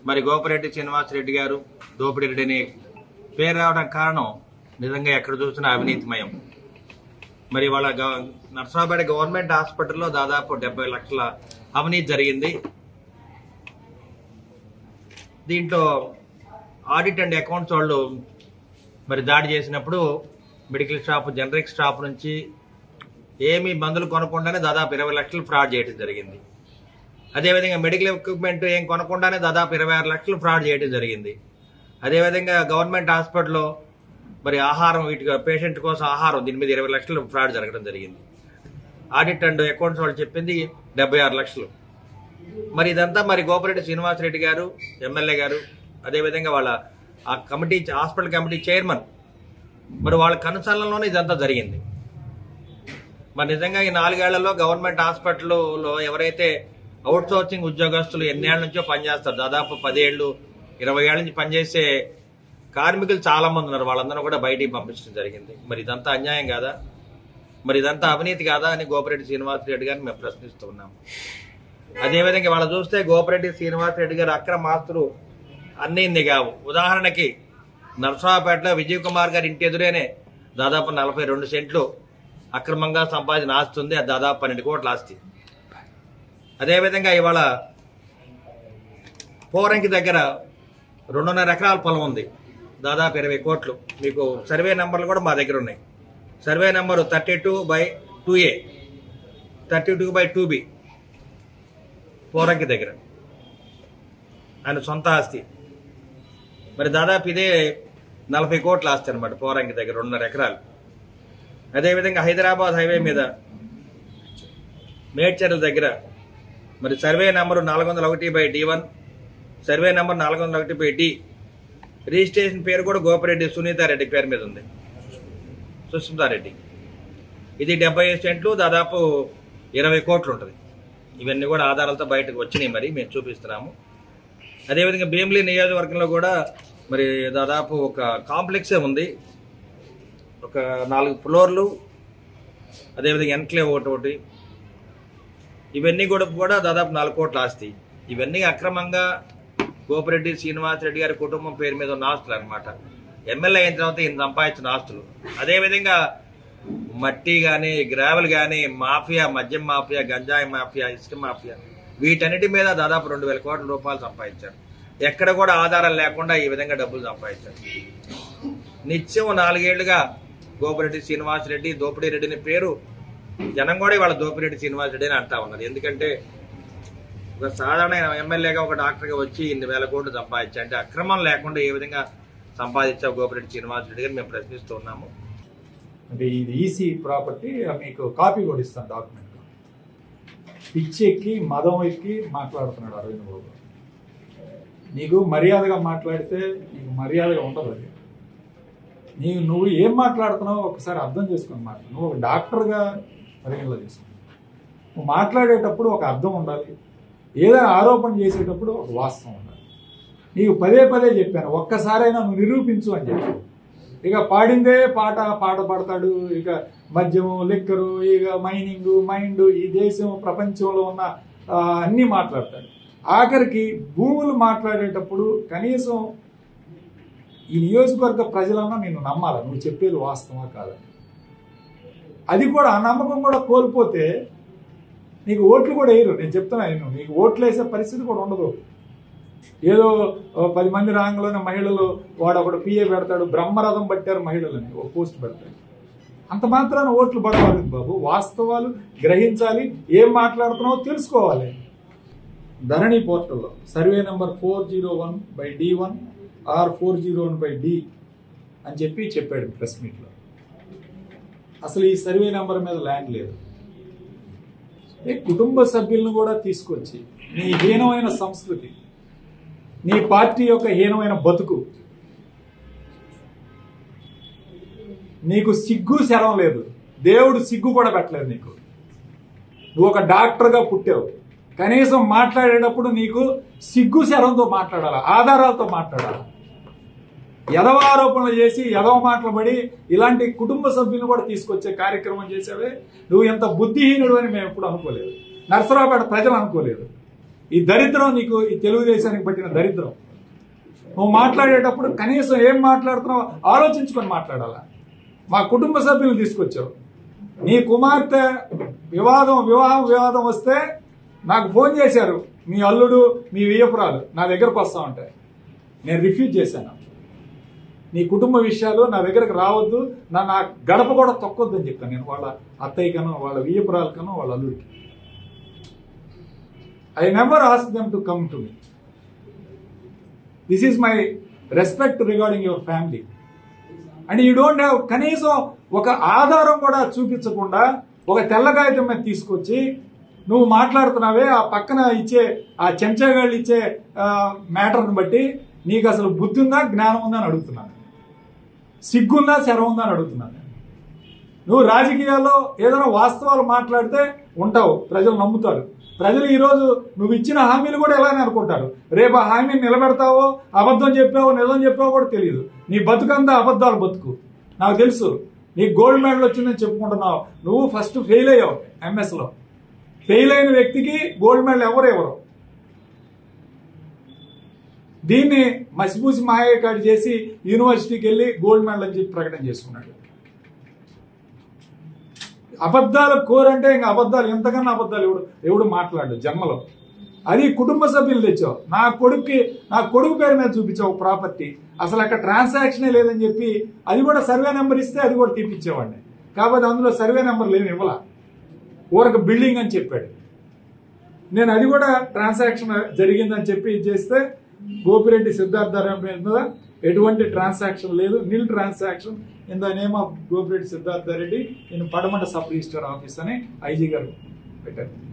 మరి గోపిరెడ్డి శ్రీనివాసరెడ్డి గారు దోపిడి రెడ్డిని పేరు రావడానికి కారణం నిజంగా ఎక్కడ చూసినా అవినీతిమయం మరి వాళ్ళ గవ- నర్సరావుపేట గవర్నమెంట్ హాస్పిటల్లో దాదాపు డెబ్బై లక్షల అవినీతి జరిగింది దీంట్లో ఆడిట్ అండ్ అకౌంట్స్ వాళ్ళు మరి దాడి చేసినప్పుడు మెడికల్ షాప్ జనరిక్ షాప్ నుంచి ఏమీ మందులు కొనకుండానే దాదాపు ఇరవై లక్షలు ఫ్రాడ్ చేయడం జరిగింది అదేవిధంగా మెడికల్ ఎక్విప్మెంట్ ఏం కొనకుండానే దాదాపు ఇరవై ఆరు లక్షలు ఫ్రాడ్ చేయడం జరిగింది అదేవిధంగా గవర్నమెంట్ హాస్పిటల్లో మరి ఆహారం వీటి పేషెంట్ కోసం ఆహారం దీని మీద ఇరవై లక్షలు ఫ్రాడ్ జరగడం జరిగింది ఆడిట్ అండ్ అకౌంట్స్ వాళ్ళు చెప్పింది డెబ్బై ఆరు లక్షలు మరి ఇదంతా మరి గోపిరెడ్డి శ్రీనివాసరెడ్డి గారు ఎమ్మెల్యే గారు అదేవిధంగా వాళ్ళ ఆ కమిటీ హాస్పిటల్ కమిటీ చైర్మన్ మరి వాళ్ళ కనుసరణలోనే ఇదంతా జరిగింది మరి నిజంగా ఈ నాలుగేళ్లలో గవర్నమెంట్ హాస్పిటల్లో ఎవరైతే అవుట్ సోర్సింగ్ ఉద్యోగస్తులు ఎన్నేళ్ల నుంచో పనిచేస్తారు దాదాపు పదేళ్ళు ఇరవై ఏళ్ళ నుంచి పనిచేసే కార్మికులు చాలా మంది ఉన్నారు వాళ్ళందరూ కూడా బయటికి పంపించడం జరిగింది మరి ఇదంతా అన్యాయం కాదా మరి ఇదంతా అవినీతి కాదా అని గోపిరెడ్డి శ్రీనివాసరెడ్డి గారిని మేము ప్రశ్నిస్తూ ఉన్నాము అదేవిధంగా వాళ్ళు చూస్తే గోపిరెడ్డి శ్రీనివాసరెడ్డి గారు అక్రమ ఆస్తులు అన్నీ ఇన్ని కావు ఉదాహరణకి నర్సరావుపేటలో విజయ్ కుమార్ గారి ఇంటి ఎదురేనే దాదాపు నలభై రెండు సెంట్లు అక్రమంగా సంపాదించిన ఆస్తి ఉంది అది దాదాపు పన్నెండు కోట్ల ఆస్తి అదేవిధంగా ఇవాళ పోరంకి దగ్గర రెండున్నర ఎకరాల పొలం ఉంది దాదాపు ఇరవై కోట్లు మీకు సర్వే నెంబర్లు కూడా మా దగ్గర ఉన్నాయి survey number thirty two by two A thirty two by two B Poranki దగ్గర ఆయన సొంత ఆస్తి మరి దాదాపు ఇదే నలభై కోట్ల ఆస్తి అనమాట పోరంకి దగ్గర రెండున్నర ఎకరాలు అదేవిధంగా హైదరాబాద్ హైవే మీద మేడ్చర్ల దగ్గర మరి సర్వే నెంబరు నాలుగు వందల ఒకటి by D one survey number నాలుగు వందల ఒకటి బై డి రిజిస్ట్రేషన్ పేరు కూడా గోపిరెడ్డి సునీతారెడ్డి పేరు మీద ఉంది సుస్మితారెడ్డి ఇది డెబ్బై ఐదు సెంట్లు దాదాపు ఇరవై కోట్లు ఉంటుంది ఇవన్నీ కూడా ఆధారాలతో బయటకు వచ్చినాయి మరి మేము చూపిస్తున్నాము అదేవిధంగా భీమిలి నియోజకవర్గంలో కూడా మరి దాదాపు ఒక కాంప్లెక్సే ఉంది ఒక నాలుగు ఫ్లోర్లు అదేవిధంగా ఎన్క్లేవ్ ఒకటి ఒకటి ఇవన్నీ కూడా కూడా దాదాపు నాలుగు కోట్ల ఆస్తి ఇవన్నీ అక్రమంగా గోపిరెడ్డి శ్రీనివాసరెడ్డి గారి కుటుంబం పేరు మీద ఉన్న ఆస్తులు అనమాట ఎమ్మెల్యే అయిన తర్వాత ఈయన సంపాదించిన ఆస్తులు అదేవిధంగా మట్టి కానీ గ్రావెల్ కానీ మాఫియా మద్యం మాఫియా గంజాయి మాఫియా ఇసుక మాఫియా వీటన్నిటి మీద దాదాపు రెండు వేల కోట్ల రూపాయలు సంపాదించారు ఎక్కడ కూడా ఆధారాలు లేకుండా ఈ విధంగా డబ్బులు సంపాదించారు నిత్యం నాలుగేళ్లుగా గోపిరెడ్డి శ్రీనివాసరెడ్డి దోపిడీ రెడ్డిని పేరు జనం కూడా ఇవాళ దోపిరెడ్డి శ్రీనివాసరెడ్డి అని అంటా ఉన్నారు ఎందుకంటే ఒక సాధారణ ఎమ్మెల్యేగా ఒక డాక్టర్గా వచ్చి ఇన్ని వేల కోట్లు సంపాదించా అంటే అక్రమం లేకుండా ఏ విధంగా సంపాదించావు గోపిరెడ్డి శ్రీనివాసరెడ్డి గారు మేము ప్రశ్నిస్తూ ఉన్నాము అంటే ఇది ఈసీ ప్రాపర్టీ మీకు కాపీ కూడా ఇస్తాను డాక్యుమెంట్ పిచ్చి ఎక్కి మదం ఎక్కి మాట్లాడుతున్నాడు అరవింద్ బాబు నీకు మర్యాదగా మాట్లాడితే నీకు మర్యాదగా ఉండదు అది నీవు నువ్వు ఏం మాట్లాడుతున్నావో ఒకసారి అర్థం చేసుకొని మాట్లాడు నువ్వు ఒక డాక్టర్గా పరిగణలో చేసుకో నువ్వు మాట్లాడేటప్పుడు ఒక అర్థం ఉండాలి ఏదైనా ఆరోపణ చేసేటప్పుడు ఒక వాస్తవం ఉండాలి నీకు పదే పదే చెప్పాను ఒక్కసారైనా నువ్వు నిరూపించు అని చెప్పాను ఇక పాడిందే పాట పాట పాడతాడు ఇక మద్యము లిక్కరు ఇక మైనింగ్ మైండ్ ఈ దేశం ప్రపంచంలో ఉన్న ఆ, అన్నీ మాట్లాడతాడు ఆఖరికి భూములు మాట్లాడేటప్పుడు కనీసం ఈ నియోజకవర్గ ప్రజలన్నా నిన్ను నమ్మాలి నువ్వు చెప్పేది వాస్తవా కాదని అది కూడా ఆ నమ్మకం కూడా కోల్పోతే నీకు ఓట్లు కూడా వేయరు నేను చెప్తున్నా నేను నీకు ఓట్లు వేసే పరిస్థితి కూడా ఉండదు ఏదో ఓ పది మంది రాంగలోనే మహిళలు వాడు ఒకడు పిఏ పెడతాడు బ్రహ్మరథం పట్టారు మహిళలని ఓ పోస్ట్ పెడతాడు అంత మాత్రాన ఓట్లు పడవాలి బాబు వాస్తవాలు గ్రహించాలి ఏం మాట్లాడుతున్నావో తెలుసుకోవాలి ధరణి పోర్టల్లో survey number four zero one by D one R four zero one by D అని చెప్పి చెప్పాడు ప్రెస్ మీట్లో అసలు ఈ సర్వే నెంబర్ మీద ల్యాండ్ లేదు ఏ కుటుంబ సభ్యులను కూడా తీసుకొచ్చి నీ హీనమైన సంస్కృతి నీ పార్టీ యొక్క హీనమైన బతుకు నీకు సిగ్గు శరం లేదు దేవుడు సిగ్గు కూడా పెట్టలేదు నీకు నువ్వు ఒక డాక్టర్గా పుట్టావు కనీసం మాట్లాడేటప్పుడు నీకు సిగ్గు శరంతో మాట్లాడాలి ఆధారాలతో మాట్లాడాలి ఎదవ ఆరోపణలు చేసి ఎదవ మాటలు పడి ఇలాంటి కుటుంబ సభ్యులను కూడా తీసుకొచ్చే కార్యక్రమం చేసావే నువ్వు ఎంత బుద్ధిహీనుడు అని మేము ఎప్పుడు అనుకోలేదు నరసరావుపేట ప్రజలు అనుకోలేదు ఈ దరిద్రం నీకు ఈ తెలుగుదేశానికి పట్టిన దరిద్రం నువ్వు మాట్లాడేటప్పుడు కనీసం ఏం మాట్లాడుతున్నావు ఆలోచించుకొని మాట్లాడాలా మా కుటుంబ సభ్యులు తీసుకొచ్చావు నీ కుమార్తె వివాదం వివాహం వివాదం వస్తే నాకు ఫోన్ చేశారు మీ అల్లుడు మీ వియ్యపురాలు నా దగ్గరకు వస్తా ఉంటాయి నేను రిఫ్యూజ్ చేశాను నీ కుటుంబ విషయాలు నా దగ్గరకు రావద్దు నా నా గడప కూడా తొక్కొద్దని చెప్పాను నేను వాళ్ళ అత్తయ్యకనో వాళ్ళ వియ్యపురాలకనో వాళ్ళ అల్లుడికి I never ask them to come to me this is my respect regarding your family and you don't have కనీసం ఒక ఆధారం కూడా చూపించకుండా ఒక తెల్ల కాగితం మీద తీసుకొచ్చి నువ్వు మాట్లాడుతున్నావే ఆ పక్కన ఇచ్చే ఆ చెంచాగాళ్ళు ఇచ్చే మ్యాటర్ని బట్టి నీకు అసలు బుద్ధి ఉందా జ్ఞానం ఉందా అని అడుగుతున్నాను సిగ్గుందా శరం ఉందా అని అడుగుతున్నాను నేను. నువ్వు రాజకీయాల్లో ఏదైనా వాస్తవాలు మాట్లాడితే ఉంటావు ప్రజలు నమ్ముతారు ప్రజలు ఈరోజు నువ్వు ఇచ్చిన హామీలు కూడా ఇలానే అనుకుంటారు రేపు ఆ హామీని నిలబెడతావో అబద్ధం చెప్పావో నిజం చెప్పావో కూడా తెలియదు నీ బతుకంతా అబద్ధాలు బతుకు నాకు తెలుసు నీకు గోల్డ్ మెడల్ వచ్చిందని చెప్పుకుంటున్నావు నువ్వు ఫస్ట్ ఫెయిల్ అయ్యావు ఎంఎస్లో ఫెయిల్ అయిన వ్యక్తికి గోల్డ్ మెడల్ ఎవరు ఎవరు దీన్ని మసిపూసి మాయకాడు చేసి యూనివర్సిటీకి వెళ్ళి గోల్డ్ మెడల్ అని చెప్పి ప్రకటన చేసుకున్నాడు అబద్ధాల కోరంటే ఇంకా అబద్ధాలు ఎంతకన్నా అబద్ధాలు ఎవడు ఎవడు మాట్లాడు జన్మలో అది కుటుంబ సభ్యులు తెచ్చావు నా కొడుక్కి నా కొడుకు పేరు మీద చూపించావు ప్రాపర్టీ అసలు అక్కడ ట్రాన్సాక్షనే లేదని చెప్పి అది కూడా సర్వే నెంబర్ ఇస్తే అది కూడా తీపిచ్చేవాడిని కాబట్టి అందులో సర్వే నెంబర్లు ఏమి ఇవ్వాల ఊరకు బిల్డింగ్ అని చెప్పాడు నేను అది కూడా ట్రాన్సాక్షన్ జరిగిందని చెప్పి ఇది చేస్తే గోపిరెడ్డి సిద్ధార్థ మీద ఎటువంటి ట్రాన్సాక్షన్ లేదు nil transaction in the name of Gopireddy Siddhartha Reddy ఇన్ పడమట సబ్ రిజిస్టర్ ఆఫీస్ అని ఐజీ గారు పెట్టారు